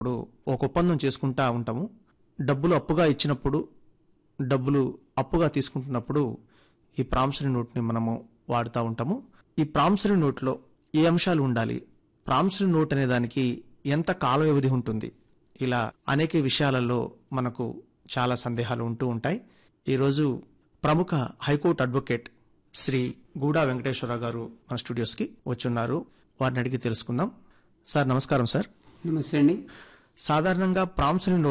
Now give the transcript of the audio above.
ఇప్పుడు ఒక ఒప్పందం చేసుకుంటా ఉంటాము డబ్బులు అప్పుగా ఇచ్చినప్పుడు డబ్బులు అప్పుగా తీసుకుంటున్నప్పుడు ఈ ప్రామిసరీ నోట్ని మనము వాడుతూ ఉంటాము ఈ ప్రామిసరీ నోట్లో ఏ అంశాలు ఉండాలి ప్రామిసరీ నోట్ అనే దానికి ఎంత కాల వ్యవధి ఉంటుంది ఇలా అనేక విషయాలలో మనకు చాలా సందేహాలు ఉంటూ ఉంటాయి ఈరోజు ప్రముఖ హైకోర్టు అడ్వకేట్ శ్రీ గూడా వెంకటేశ్వర గారు మన స్టూడియోస్కి వచ్చున్నారు వారిని అడిగి తెలుసుకుందాం సార్ నమస్కారం సార్ నమస్తే అండి సాధారణంగా ప్రామిసరీ నోట్